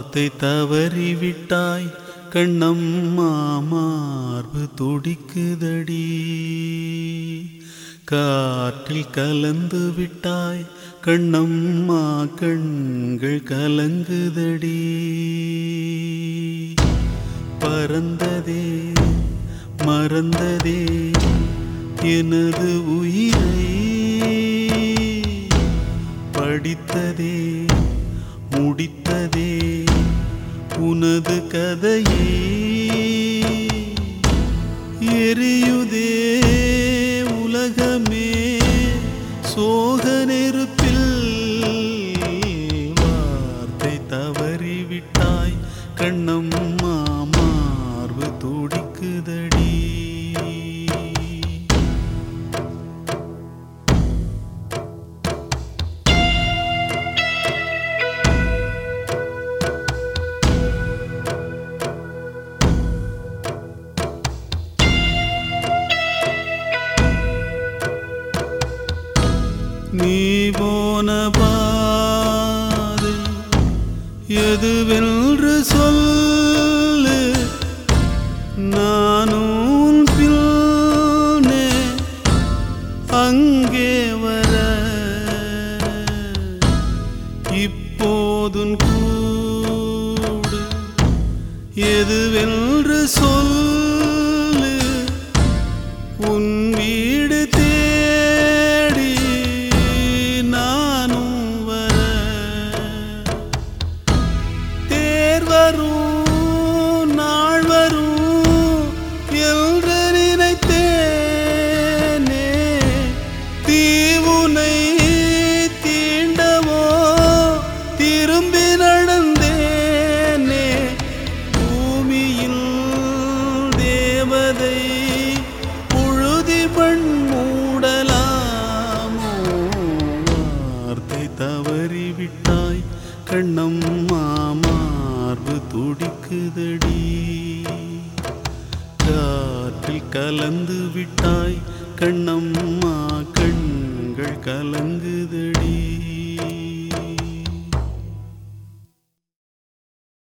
வார்த்தை தவறிவிட்டாய் கண்ணம்மா மார்பு துடிக்குதடி காற்றில் கலந்து விட்டாய் கண்ணம்மா கண்கள் கலங்குதடி பறந்ததே மறந்ததே எனது உயிரை படித்ததே முடித்ததே உனது கதையை எரியுதே உலகமே சோக நெருப்பில் வார்த்தை தவறிவிட்டாய் கண்ணம்மா மார்பு துடிக்குதடி நீ போன பாதை எதுவென்று சொல்லு நானும் உன் பின்னே அங்கே வர இப்போதுன் கூடு எதுவென்று சொல்லு உன் வீடு தேடி நானும் வர தேர் வரும் நாள் வரும் என்று நினைத்தேனே தீவுனை தீண்டவோ திரும்பி நடந்தேனே பூமியில் தேவதை புழுதி மண் மூடலாமோ வார்த்தை தவறிவிட்டாய் கண்ணம்மா மார்பு துடிக்குதடி காற்றில் கலந்து விட்டாய் கண்ணம்மா கண்கள் கலங்குதடி